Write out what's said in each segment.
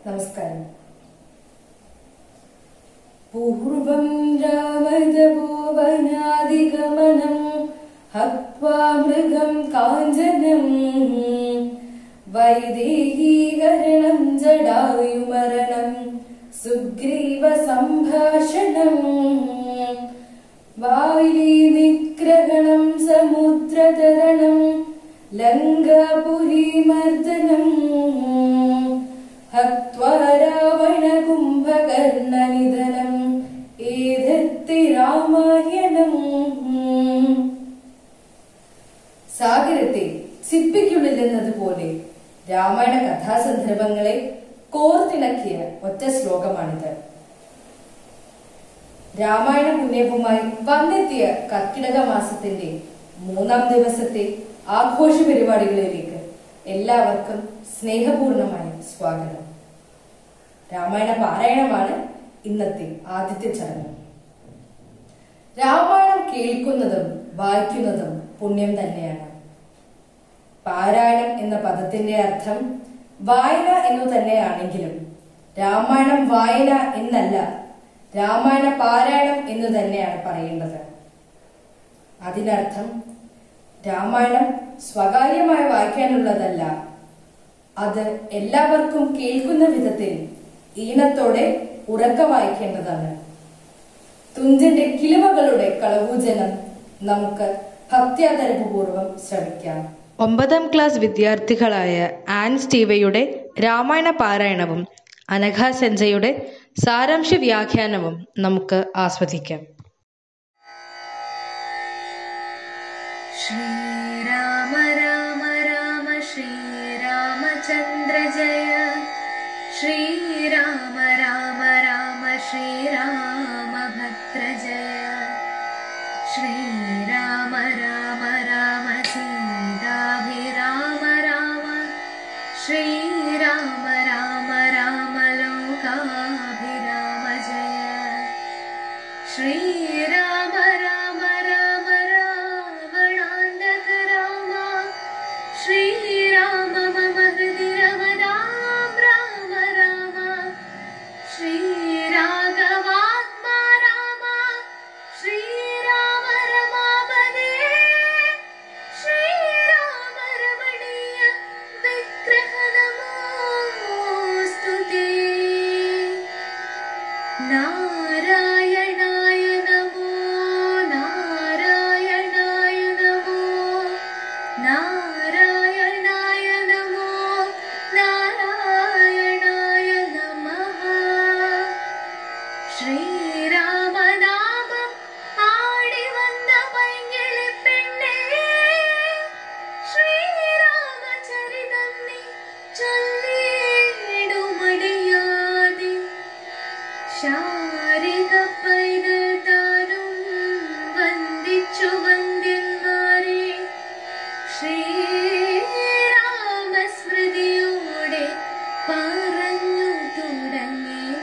നമസ്കാരം പൂർവം രാമതപോവനാദിഗമനം ഹത്വാ മൃഗം കാഞ്ചനം വൈദേഹീകരണം ജടായുമരണം സുഗ്രീവ സംഭാഷണം വാലി നിഗ്രഹണം സമുദ്രതരണം ലങ്കാപുരീമർദ്ദനം ഹത്വാ രാവണകുംഭകർണനിധനം ഏതത്തി രാമായണം സാഗരത്തെ സിപ്പിക്കുള്ളിൽ എന്നതുപോലെ രാമായണ കഥാസന്ദർഭങ്ങളെ കോർത്തിണക്കിയ ഒറ്റ ശ്ലോകമാണിത് രാമായണ പുണ്യവുമായി വന്നെത്തിയ കർക്കിടക മാസത്തിന്റെ മൂന്നാം ദിവസത്തെ ആഘോഷ പരിപാടികളിലേക്ക് എല്ലാവർക്കും സ്നേഹപൂർണമായ സ്വാഗതം രാമായണ പാരായണമാണ് ഇന്നത്തെ ആദ്യത്തെ ചടങ്ങ് രാമായണം കേൾക്കുന്നതും വായിക്കുന്നതും പുണ്യം തന്നെയാണ് പാരായണം എന്ന പദത്തിന്റെ അർത്ഥം വായന എന്നു തന്നെയാണെങ്കിലും രാമായണം വായന എന്നല്ല രാമായണ പാരായണം എന്ന് തന്നെയാണ് പറയേണ്ടത് അതിനർത്ഥം രാമായണം സ്വകാര്യമായി വായിക്കാനുള്ളതല്ല അത് എല്ലാവർക്കും കേൾക്കുന്ന വിധത്തിൽ ഈണത്തോടെ ഉറക്ക വായിക്കേണ്ടതാണ് തുഞ്ചന്റെ കിളിമകളുടെ കളവൂജനം നമുക്ക് ഭക്ത്യാദരപൂർവം ശ്രമിക്കാം ഒമ്പതാം ക്ലാസ് വിദ്യാർത്ഥികളായ ആൻ സ്റ്റീവയുടെ രാമായണ പാരായണവും അനഘ സെഞ്ചയുടെ സാരാംശ വ്യാഖ്യാനവും നമുക്ക് ആസ്വദിക്കാം श्रीराम राम राम श्रीरामचन्द्र जय श्रीराम राम राम श्रीरामभद्र जय श्रीराम राम राम सीताभिराम राम श्रीराम राम राम लोकाभिराम जय श्रीराम राम राम रावणान्तक राम श्रीराम मम हृदि रमदां राम राम श्रीराघवात्मा राम श्रीराम रमापदे श्रीराम रमणीय विग्रह नमोऽस्तु ते नारायणाय नमो नारायणाय नमो नारायणाय नमो नारायणाय नमः ശ്രീരാമനാമം ആടി വന്ന പൈങ്കിളിപ്പെണ്ണേ ശ്രീരാമചരിതം നീ ചൊല്ലിടുമടിയാതെ ശാരിക പൈതൽ താനും വന്ദിച്ചു വന്ദ്യന്മാരെ ശ്രീരാമസ്മൃതിയോടെ പറഞ്ഞു തുടങ്ങിന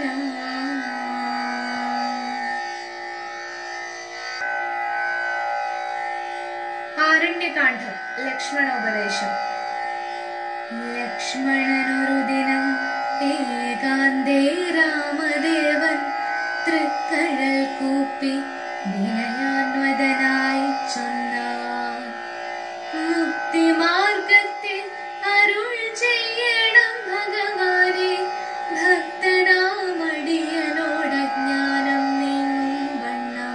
ആരണ്യകാന്ഡം ലക്ഷ്മണോപദേശം ലക്ഷ്മണനൊരു ദിനം ഏകാന്തേ രാമദേവൻ തൃക്കഴൽ കൂപ്പി വിനയാൻവദനായി ചൊന്നാൻ മുക്തിമാർഗത്തിൽ അരുൾ ചെയ്യണം ഭഗവാനെ ഭക്തനാമടിയനോടജ്ഞാനം നീങ്ങും വണ്ണം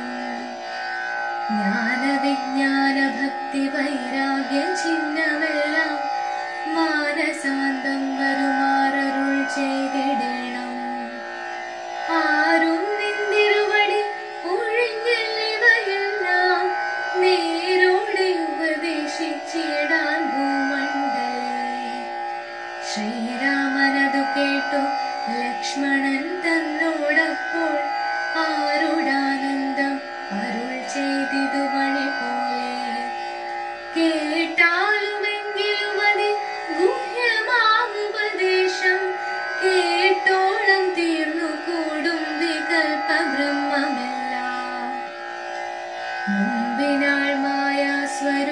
ജ്ഞാനവിജ്ഞാന ഭക്തി വൈരാഗ്യ ചിഹ്നമെല്ലാം മാനസാന്തം വരുമാറരുൾ ചെയ്തിടണം ആരും നിന്തിരുവടി ഒഴിഞ്ഞില്ലിവയെല്ലാം നേരോടെ ഉപദേശിച്ചിടാൻ ഭൂമണ്ഡലേ ശ്രീരാമനതു കേട്ടു ലക്ഷ്മണൻ തന്നോടപ്പോൾ ആരോടാനന്ദം അരുൾ ചെയ്തിതു വഴി പോലെ കേട്ടാലുമെങ്കിലും അതി ഗുഹ്യമാമുപദേശം കേട്ടോളം തീർന്നു കൂടും വികൽപ്പ ബ്രഹ്മമെല്ലാം മുമ്പിനാൾ മായ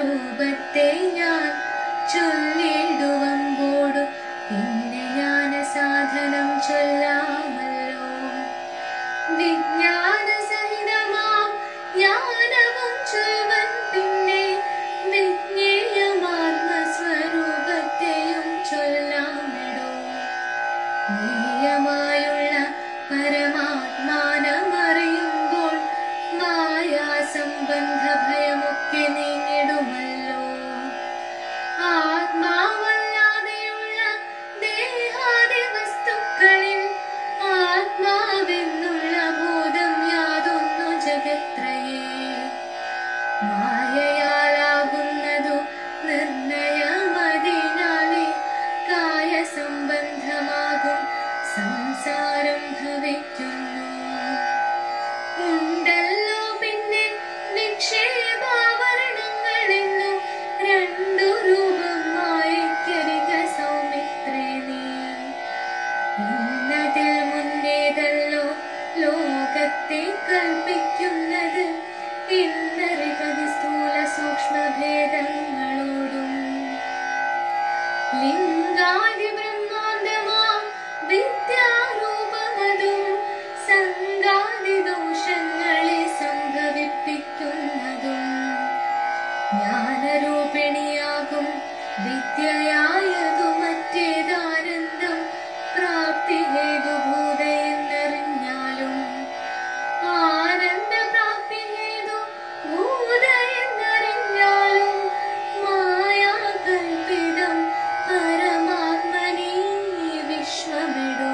സ്വരൂപത്തെ ഞാൻ ചൊല്ലിടുവമ്പോടു പിന്നെ ജ്ഞാന സാധനം ചൊല്ലാമല്ലോ വിജ്ഞാന സഹിതമാം ജ്ഞാനവും ചൊൽവൻ പിന്നെ വിജ്ഞേയമാത്മസ്വരൂപത്തെയും ചൊല്ലാമിടോ നീയമായുള്ള പരമാത്മാനമറിയുമ്പോൾ മായാസംബന്ധ ഭയമൊക്കെ നീങ്ങിടുമല്ലോ ആത്മാവല്ലാതെയുള്ള ദേഹാദി വസ്തുക്കളിൽ ആത്മാവെന്നുള്ള ബോധം യാതൊന്നു ജഗത്രയേ മായയാലാകുന്നതു നിർണയമതിനാലെ കായ സംബന്ധമാകും സംസാരം ഭവിക്കുന്നു ഉണ്ടല്ലോ പിന്നെ നിക്ഷേപാവരണങ്ങളെന്നു രണ്ടു രൂപമായിക്കരിക സൗമിത്രേ നീ ഇന്നതിൽ മുന്നേതല്ലോ ലോകത്തെ കൽപ്പിക്കുന്നത് ഇന്നറിവതി സ്ഥൂല സൂക്ഷ്മഭേദങ്ങളോടും ലിംഗാദി ബ്രഹ്മാണ്ടമാം വിദ്യാരൂപമതും സംഗാദി ദോഷങ്ങളെ സംഭവിപ്പിക്കുന്നതും ജ്ഞാനരൂപിണിയാകും വിദ്യയായതു മറ്റേതാനന്ദം പ്രാപ്തി ഹേതുഭൂത എന്നറിഞ്ഞാലും ആനന്ദ പ്രാപ്തി ഹേതു ഭൂത എന്നറിഞ്ഞാലും മായാകൽപിതം പരമാത്മനീ വിശ്വമിടോ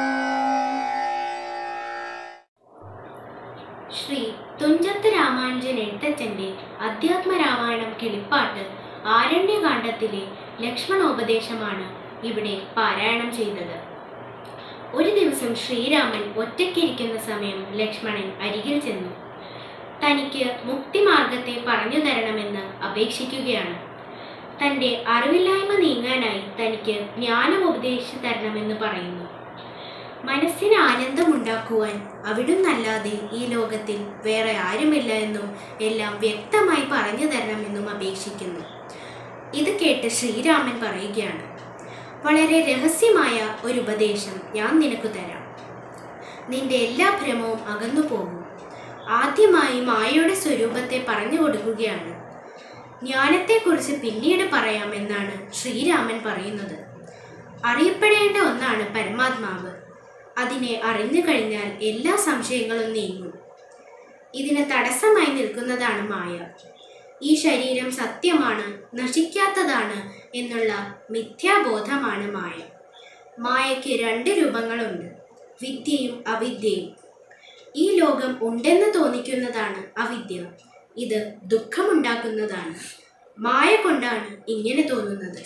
ശ്രീ തുഞ്ചത്ത് രാമാനുജൻ എഴുത്തച്ഛന്റെ അധ്യാത്മ രാമായണം കിളിപ്പാട്ട് ആരണ്യകാണ്ഡത്തിലെ ലക്ഷ്മണോപദേശമാണ് ഇവിടെ പാരായണം ചെയ്തത് ഒരു ദിവസം ശ്രീരാമൻ ഒറ്റയ്ക്കിരിക്കുന്ന സമയം ലക്ഷ്മണൻ അരികിൽ ചെന്നു തനിക്ക് മുക്തിമാർഗത്തെ പറഞ്ഞു തരണമെന്ന് അപേക്ഷിക്കുകയാണ് തന്റെ അറിവില്ലായ്മ നീങ്ങാനായി തനിക്ക് ജ്ഞാനം ഉപദേശിച്ചു തരണമെന്ന് പറയുന്നു മനസ്സിന് ആനന്ദമുണ്ടാക്കുവാൻ അവിടുന്നല്ലാതെ ഈ ലോകത്തിൽ വേറെ ആരുമില്ല എന്നും എല്ലാം വ്യക്തമായി പറഞ്ഞു തരണമെന്നും അപേക്ഷിക്കുന്നു ഇത് കേട്ട് ശ്രീരാമൻ പറയുകയാണ് വളരെ രഹസ്യമായ ഒരു ഉപദേശം ഞാൻ നിനക്ക് തരാം നിന്റെ എല്ലാ ഭ്രമവും അകന്നു പോകും ആദ്യമായി മായയുടെ സ്വരൂപത്തെ പറഞ്ഞു കൊടുക്കുകയാണ് ജ്ഞാനത്തെക്കുറിച്ച് പിന്നീട് പറയാമെന്നാണ് ശ്രീരാമൻ പറയുന്നത് അറിയപ്പെടേണ്ട ഒന്നാണ് പരമാത്മാവ് അതിനെ അറിഞ്ഞു കഴിഞ്ഞാൽ എല്ലാ സംശയങ്ങളും നീങ്ങും ഇതിന് തടസ്സമായി നിൽക്കുന്നതാണ് മായ ഈ ശരീരം സത്യമാണ് നശിക്കാത്തതാണ് എന്നുള്ള മിഥ്യാബോധമാണ് മായ മായയ്ക്ക് രണ്ട് രൂപങ്ങളുണ്ട് വിദ്യയും അവിദ്യയും ഈ ലോകം ഉണ്ടെന്ന് തോന്നിക്കുന്നതാണ് അവിദ്യ ഇത് ദുഃഖമുണ്ടാക്കുന്നതാണ് മായ കൊണ്ടാണ് ഇങ്ങനെ തോന്നുന്നത്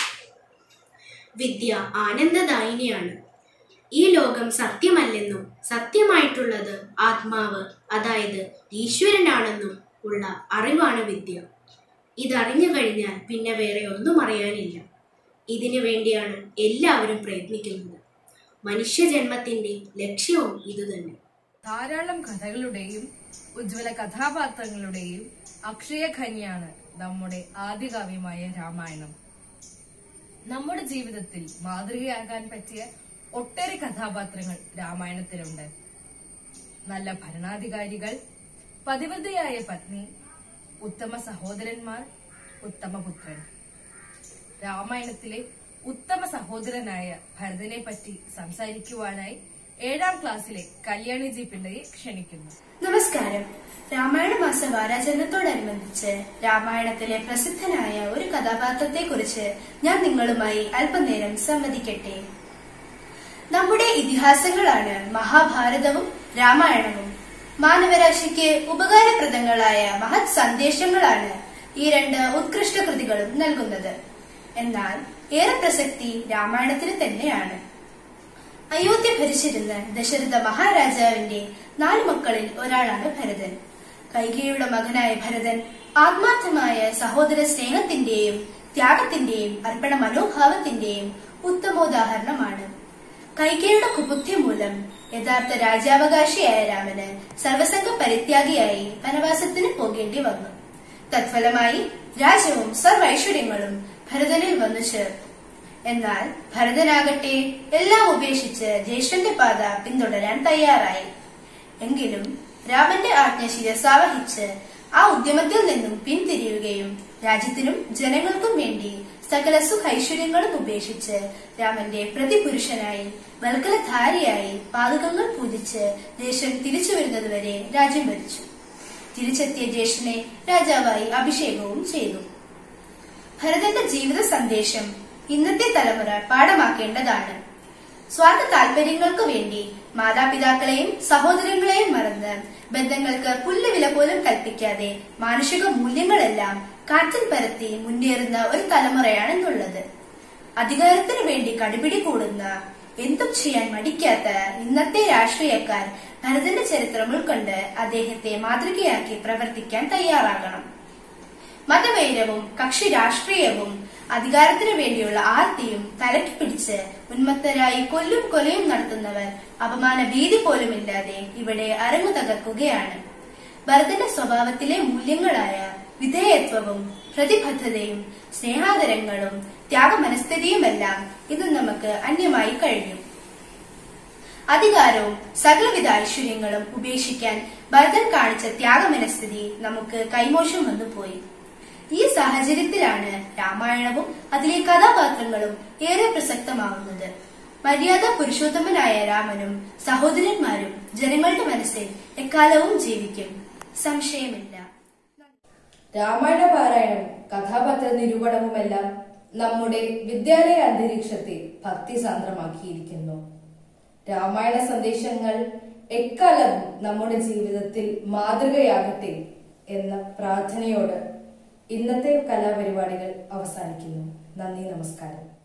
വിദ്യ ആനന്ദദായിനിയാണ് ഈ ലോകം സത്യമല്ലെന്നും സത്യമായിട്ടുള്ളത് ആത്മാവ് അതായത് ഈശ്വരനാണെന്നും ഉള്ള അറിവാണ് വിദ്യ ഇതറിഞ്ഞു കഴിഞ്ഞാൽ പിന്നെ വേറെ ഒന്നും അറിയാനില്ല ഇതിനു വേണ്ടിയാണ് എല്ലാവരും പ്രയത്നിക്കുന്നത് മനുഷ്യജന്മത്തിന്റെ ലക്ഷ്യവും ഇതുതന്നെ ധാരാളം കഥകളുടെയും ഉജ്ജ്വല കഥാപാത്രങ്ങളുടെയും അക്ഷയഖനിയാണ് നമ്മുടെ ആദ്യകാവ്യമായ രാമായണം നമ്മുടെ ജീവിതത്തിൽ മാതൃകയാകാൻ പറ്റിയ ഒട്ടേറെ കഥാപാത്രങ്ങൾ രാമായണത്തിലുണ്ട് നല്ല ഭരണാധികാരികൾ പതിവ്രതയായ പത്നി ഉത്തമ സഹോദരന്മാർ ഉത്തമ പുത്രൻ രാമായണത്തിലെ ഉത്തമ സഹോദരനായ ഭരതനെ പറ്റി സംസാരിക്കുവാനായി ഏഴാം ക്ലാസ്സിലെ കല്യാണി ജി പിള്ളയെ ക്ഷണിക്കുന്നു നമസ്കാരം രാമായണ മാസ വാരാചരണത്തോടനുബന്ധിച്ച് രാമായണത്തിലെ പ്രസിദ്ധനായ ഒരു കഥാപാത്രത്തെക്കുറിച്ച് ഞാൻ നിങ്ങളുമായി അല്പനേരം സംവദിക്കട്ടെ നമ്മുടെ ഇതിഹാസങ്ങളാണ് മഹാഭാരതവും രാമായണവും മാനവരാശിക്ക് ഉപകാരപ്രദങ്ങളായ മഹത് സന്ദേശങ്ങളാണ് ഈ രണ്ട് ഉത്കൃഷ്ട കൃതികളും നൽകുന്നത് എന്നാൽ ഏറെ പ്രസക്തി രാമായണത്തിന് തന്നെയാണ് അയോധ്യ ഭരിച്ചിരുന്ന ദശരഥ മഹാരാജാവിന്റെ നാല് മക്കളിൽ ഒരാളാണ് ഭരതൻ കൈകേയുടെ മകനായ ഭരതൻ ആത്മാർത്ഥമായ സഹോദര സ്നേഹത്തിന്റെയും ത്യാഗത്തിന്റെയും അർപ്പണ മനോഭാവത്തിന്റെയും ഉത്തമോദാഹരണമാണ് കൈകേയുടെ കുബുദ്ധി മൂലം യഥാർത്ഥ രാജാവകാശിയായ രാമന് സർവസംഘ പരിത്യാഗിയായി വനവാസത്തിന് പോകേണ്ടി വന്നു തത്ഫലമായി രാജ്യവും സർവൈശ്വര്യങ്ങളും ഭരതനിൽ വന്നു ചേർന്നു എന്നാൽ ഭരതനാകട്ടെ എല്ലാം ഉപേക്ഷിച്ച് ജ്യേഷ്ഠന്റെ പാത പിന്തുടരാൻ തയ്യാറായി എങ്കിലും രാമന്റെ ആജ്ഞ ശിരസാവഹിച്ച് ആ ഉദ്യമത്തിൽ നിന്നും പിന്തിരിയുകയും രാജ്യത്തിനും ജനങ്ങൾക്കും വേണ്ടി സകല സുഖൈശ്വര്യങ്ങളും ഉപേക്ഷിച്ച് രാമന്റെ പ്രതിപുരുഷനായി വൽക്കലധാരിയായി പാതകങ്ങൾ പൂജിച്ച് ദേശം തിരിച്ചു വരുന്നതുവരെ രാജ്യം ഭരിച്ചു തിരിച്ചെത്തിയ ജ്യേഷ്ഠനെ രാജാവായി അഭിഷേകവും ചെയ്തു ഭരതന്റെ ജീവിത സന്ദേശം ഇന്നത്തെ തലമുറ പാഠമാക്കേണ്ടതാണ് സ്വാർത്ഥ താല്പര്യങ്ങൾക്ക് വേണ്ടി മാതാപിതാക്കളെയും സഹോദരങ്ങളെയും മറന്ന് ബന്ധങ്ങൾക്ക് പുല്ലുവില പോലും കൽപ്പിക്കാതെ മാനുഷിക മൂല്യങ്ങളെല്ലാം കാറ്റിൽ പരത്തി മുന്നേറുന്ന ഒരു തലമുറയാണെന്നുള്ളത് അധികാരത്തിനു വേണ്ടി കടിപിടി കൂടുന്ന എന്തും ചെയ്യാൻ മടിക്കാത്ത ഇന്നത്തെ രാഷ്ട്രീയക്കാർ ഭരതന്റെ ചരിത്രം ഉൾക്കൊണ്ട് അദ്ദേഹത്തെ മാതൃകയാക്കി പ്രവർത്തിക്കാൻ തയ്യാറാകണം മതവൈരവും കക്ഷി രാഷ്ട്രീയവും അധികാരത്തിനു വേണ്ടിയുള്ള ആർത്തിയും തലയ്ക്ക് പിടിച്ച് ഉന്മത്തരായി കൊല്ലും കൊലയും നടത്തുന്നവർ അപമാന ഭീതി പോലുമില്ലാതെ ഇവിടെ അരങ്ങു തകർക്കുകയാണ് ഭരതന്റെ സ്വഭാവത്തിലെ മൂല്യങ്ങളായ വിധേയത്വവും പ്രതിബദ്ധതയും സ്നേഹാദരങ്ങളും ത്യാഗമനസ്ഥിതിയുമെല്ലാം ഇത് നമുക്ക് അന്യമായി കഴിഞ്ഞു അധികാരവും സകലവിധ ഐശ്വര്യങ്ങളും ഉപേക്ഷിക്കാൻ ഭരതൻ കാണിച്ച ത്യാഗമനസ്ഥിതി നമുക്ക് കൈമോശം വന്നുപോയി ഈ സാഹചര്യത്തിലാണ് രാമായണവും അതിലെ കഥാപാത്രങ്ങളും ഏറെ പ്രസക്തമാവുന്നത് മര്യാദ പുരുഷോത്തമനായ രാമനും സഹോദരന്മാരും ജനങ്ങളുടെ മനസ്സിൽ എക്കാലവും ജീവിക്കും സംശയമില്ല രാമായണ പാരായണവും കഥാപാത്ര നിരൂപണവുമെല്ലാം നമ്മുടെ വിദ്യാലയ അന്തരീക്ഷത്തെ ഭക്തിസാന്ദ്രമാക്കിയിരിക്കുന്നു രാമായണ സന്ദേശങ്ങൾ എക്കാലവും നമ്മുടെ ജീവിതത്തിൽ മാതൃകയാകട്ടെ എന്ന പ്രാർത്ഥനയോട് ഇന്നത്തെ കലാപരിപാടികൾ അവസാനിക്കുന്നു നന്ദി നമസ്കാരം